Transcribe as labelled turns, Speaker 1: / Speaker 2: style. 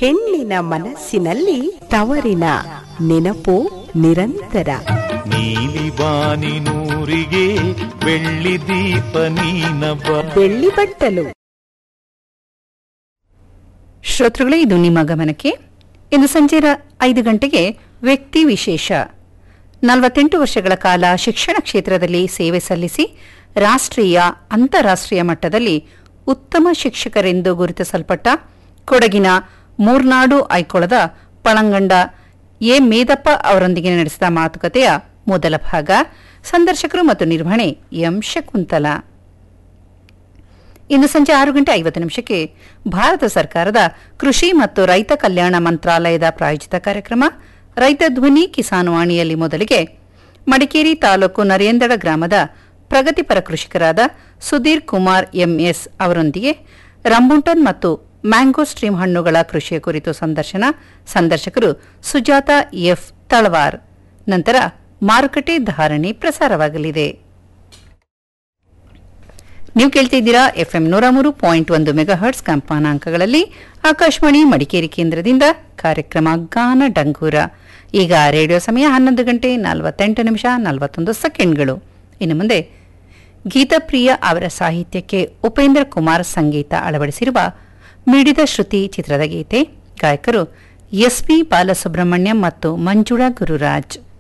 Speaker 1: ಹೆಣ್ಣಿನ ಮನಸ್ಸಿನಲ್ಲಿ ತವರಿನ ನೆನಪು ನಿರಂತರ
Speaker 2: ನೀಲಿ ಬಾನಿನೂರಿಗೆ ಬೆಳ್ಳಿ ದೀಪ ನೀನಬ
Speaker 1: ಬೆಳ್ಳಿ ಬಟ್ಟಲು
Speaker 3: ಶ್ರೋತೃಗಳೇ ಇದು ನಿಮ್ಮ ಗಮನಕ್ಕೆ ಇಂದು ಸಂಜೆ ರ- ಐದು ಗಂಟೆಗೆ ವ್ಯಕ್ತಿ ವಿಶೇಷ ನಲವತ್ತೆಂಟು ವರ್ಷಗಳ ಕಾಲ ಶಿಕ್ಷಣ ಕ್ಷೇತ್ರದಲ್ಲಿ ಸೇವೆ ಸಲ್ಲಿಸಿ ರಾಷ್ಟ್ರೀಯ ಅಂತಾರಾಷ್ಟ್ರೀಯ ಮಟ್ಟದಲ್ಲಿ ಉತ್ತಮ ಶಿಕ್ಷಕರೆಂದು ಗುರುತಿಸಲ್ಪಟ್ಟ ಕೊಡಗಿನ ಮೂರ್ನಾಡು ಐಕೊಳದ ಪಳಂಗಂಡ ಎ ಮೇದಪ್ಪ ಅವರೊಂದಿಗೆ ನಡೆಸಿದ ಮಾತುಕತೆಯ ಮೊದಲ ಭಾಗ ಸಂದರ್ಶಕರು ಮತ್ತು ನಿರ್ವಹಣೆ ಎಂ ಶಕುಂತಲಾ ಇಂದು ಸಂಜೆ ಆರು ಗಂಟೆ ಐವತ್ತು ನಿಮಿಷಕ್ಕೆ ಭಾರತ ಸರ್ಕಾರದ ಕೃಷಿ ಮತ್ತು ರೈತ ಕಲ್ಯಾಣ ಮಂತ್ರಾಲಯದ ಪ್ರಾಯೋಜಿತ ಕಾರ್ಯಕ್ರಮ ರೈತ ಧ್ವನಿ ಕಿಸಾನ್ ವಾಣಿಯಲ್ಲಿ ಮೊದಲಿಗೆ ಮಡಿಕೇರಿ ತಾಲೂಕು ನರೇಂದಡ ಗ್ರಾಮದ ಪ್ರಗತಿಪರ ಕೃಷಿಕರಾದ ಸುಧೀರ್ ಕುಮಾರ್ ಎಂಎಸ್ ಅವರೊಂದಿಗೆ ರಂಬುಂಟನ್ ಮತ್ತು ಮ್ಯಾಂಗೋ ಸ್ಟ್ರೀಮ್ ಹಣ್ಣುಗಳ ಕೃಷಿಯ ಕುರಿತು ಸಂದರ್ಶನ ಸಂದರ್ಶಕರು ಸುಜಾತ ಎಫ್ ತಳವಾರ್ ನಂತರ ಮಾರುಕಟ್ಟೆ ಧಾರಣೆ ಪ್ರಸಾರವಾಗಲಿದೆ ನೀವು ಕೇಳ್ತಿದ್ದೀರಾ ಎಫ್ಎಂ ನೂರ ಮೂರು ಪಾಯಿಂಟ್ ಒಂದು ಮೆಗಾಹರ್ಟ್ಸ್ ಕಂಪಾನಾಂಕಗಳಲ್ಲಿ ಆಕಾಶವಾಣಿ ಮಡಿಕೇರಿ ಕೇಂದ್ರದಿಂದ ಕಾರ್ಯಕ್ರಮ ಗಾನ ಡಂಗೂರ ಈಗ ರೇಡಿಯೋ ಸಮಯ ಹನ್ನೊಂದು ಗಂಟೆ ನಲವತ್ತೆಂಟು ನಿಮಿಷ ನಲವತ್ತೊಂದು ಸೆಕೆಂಡ್ಗಳು ಇನ್ನು ಮುಂದೆ ಗೀತಪ್ರಿಯ ಅವರ ಸಾಹಿತ್ಯಕ್ಕೆ ಉಪೇಂದ್ರ ಕುಮಾರ್ ಸಂಗೀತ ಅಳವಡಿಸಿರುವ ಮಿಡಿದ ಶ್ರುತಿ ಚಿತ್ರದ ಗೀತೆ ಗಾಯಕರು ಎಸ್ ಪಿ ಬಾಲಸುಬ್ರಹ್ಮಣ್ಯಂ ಮತ್ತು ಮಂಜುಳಾ ಗುರುರಾಜ್